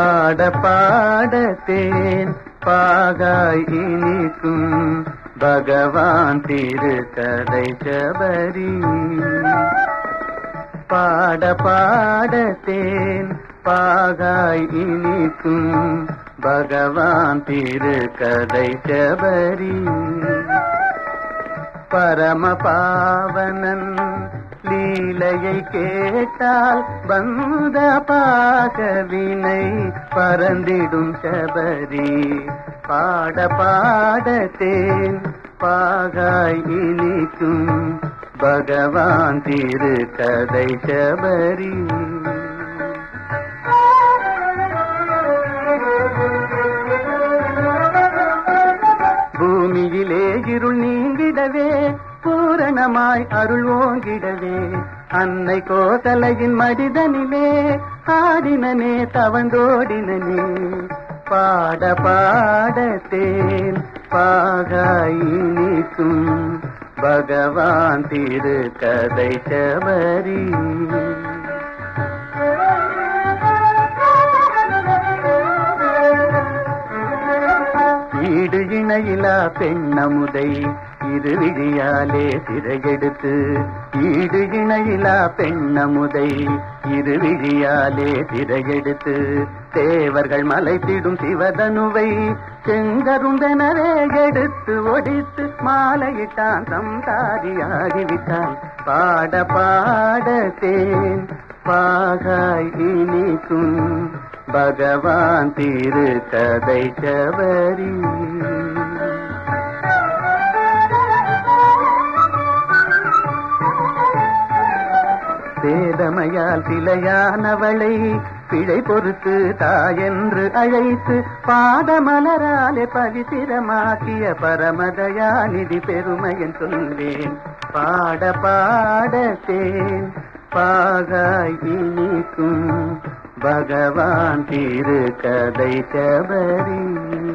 பாட பாடத்தேன் பாகாய் இனிக்கும் பகவான் திருக்கதை சபரி பாட பாடத்தேன் பாகாய் இனிக்கும் பகவான் திருக்கதை சபரி பரம பாவனன் லீலையை கேட்டால் வந்த பாகவினை பறந்திடும் சபரி பாட பாடத்தேன் பாகாய் இனிக்கும் பகவான் திருக்கதை சபரி பூமியிலே இருள் நீங்கிடவே பூரணமாய் அருள் ஓங்கிடவே அன்னை கோசலையின் மடிதனிலே ஆடினனே தவந்தோடினனே பாட பாடத்தேன் பாகாய் இனிக்கும் பகவான் திருக்கதை சபரி ஈடு இணையிலா பெண்ணமுதை இருவிழியாலே சிறையெடுத்து ஈடு இணையிலா பெண்ணமுதை இருவிழியாலே சிறையெடுத்து தேவர்கள் மலைத்திடும் சிவதனுவை செங்கருந்தனரே எடுத்து ஒடித்து மாலையிட்டான் சம்சாரியாகிவிட்டான் பாட பாடத்தேன் பாகாய் இனிக்கும் பகவான் திருக்கதை சபரி சேதமையால் சிலையானவளை பிழை பொறுத்து தாயென்று அழைத்து பாதமலராலே பவித்திரமாக்கிய பரமதயாநிதி பெருமையன் சொல்வேன் பாட பாடத்தேன் பாகாய் இனிக்கும் பகவான் திருக்கதை சபரி